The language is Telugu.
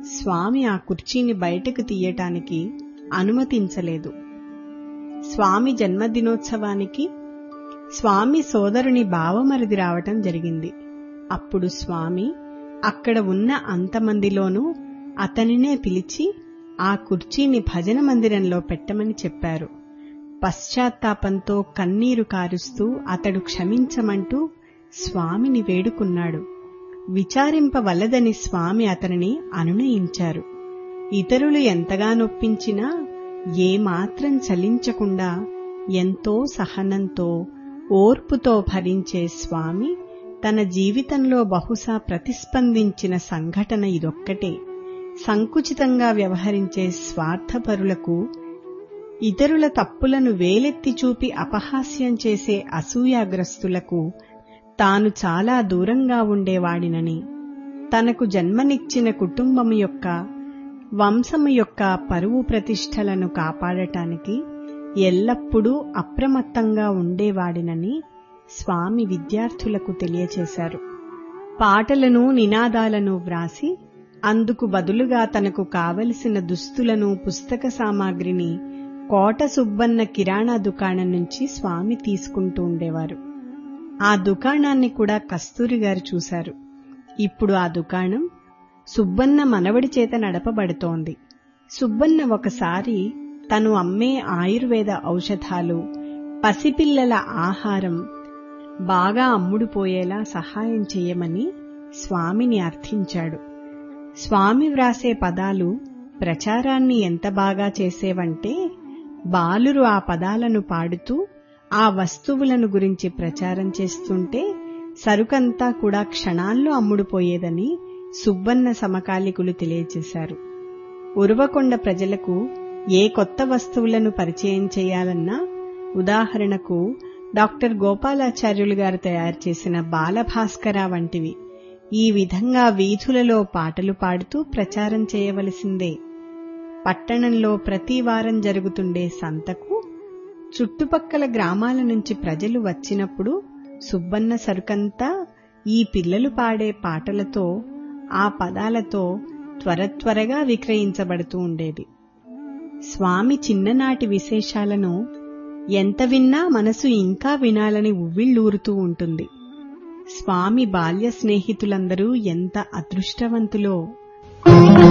స్వామి ఆ కుర్చీని బయటకు తీయటానికి అనుమతించలేదు స్వామి జన్మదినోత్సవానికి స్వామి సోదరుని బావమరిది రావటం జరిగింది అప్పుడు స్వామి అక్కడ ఉన్న అంతమందిలోనూ అతనినే పిలిచి ఆ కుర్చీని భజన మందిరంలో పెట్టమని చెప్పారు పశ్చాత్తాపంతో కన్నీరు కారుస్తూ అతడు క్షమించమంటూ స్వామిని వేడుకున్నాడు విచారింపవలదని స్వామి అతనిని అనునయించారు ఇతరులు ఎంతగా నొప్పించినా ఏమాత్రం చలించకుండా ఎంతో సహనంతో ఓర్పుతో భరించే స్వామి తన జీవితంలో బహుశా ప్రతిస్పందించిన సంఘటన ఇదొక్కటే సంకుచితంగా వ్యవహరించే స్వార్థపరులకు ఇతరుల తప్పులను వేలెత్తి చూపి అపహాస్యం చేసే అసూయాగ్రస్తులకు తాను చాలా దూరంగా ఉండేవాడినని తనకు జన్మనిచ్చిన కుటుంబం యొక్క వంశము యొక్క పరువు ప్రతిష్టలను కాపాడటానికి ఎల్లప్పుడూ అప్రమత్తంగా ఉండేవాడినని స్వామి విద్యార్థులకు తెలియచేశారు పాటలను నినాదాలను వ్రాసి అందుకు బదులుగా తనకు కావలసిన దుస్తులను పుస్తక సామాగ్రిని కోట సుబ్బన్న కిరాణా దుకాణం నుంచి స్వామి తీసుకుంటూ ఉండేవారు ఆ దుకాణాన్ని కూడా కస్తూరి గారు చూశారు ఇప్పుడు ఆ దుకాణం సుబ్బన్న మనవడి చేత నడపబడుతోంది సుబ్బన్న ఒకసారి తను అమ్మే ఆయుర్వేద ఔషధాలు పసిపిల్లల ఆహారం బాగా అమ్ముడుపోయేలా సహాయం చేయమని స్వామిని అర్థించాడు స్వామి వ్రాసే పదాలు ప్రచారాన్ని ఎంత బాగా చేసేవంటే బాలురు ఆ పదాలను పాడుతూ ఆ వస్తువులను గురించి ప్రచారం చేస్తుంటే సరుకంతా కూడా క్షణాల్లో అమ్ముడుపోయేదని సుబ్బన్న సమకాలికులు తెలియజేశారు ఉరవకొండ ప్రజలకు ఏ కొత్త వస్తువులను పరిచయం చేయాలన్నా ఉదాహరణకు డాక్టర్ గోపాలాచార్యులు గారు తయారు చేసిన బాలభాస్కర వంటివి ఈ విధంగా వీధులలో పాటలు పాడుతూ ప్రచారం చేయవలసిందే పట్టణంలో ప్రతి వారం జరుగుతుండే సంతకు చుట్టుపక్కల గ్రామాల నుంచి ప్రజలు వచ్చినప్పుడు సుబ్బన్న సరుకంతా ఈ పిల్లలు పాడే పాటలతో ఆ పదాలతో త్వర త్వరగా విక్రయించబడుతూ ఉండేది స్వామి చిన్ననాటి విశేషాలను ఎంత విన్నా మనసు ఇంకా వినాలని ఉవ్విళ్ళూరుతూ ఉంటుంది స్వామి బాల్య స్నేహితులందరూ ఎంత అదృష్టవంతులో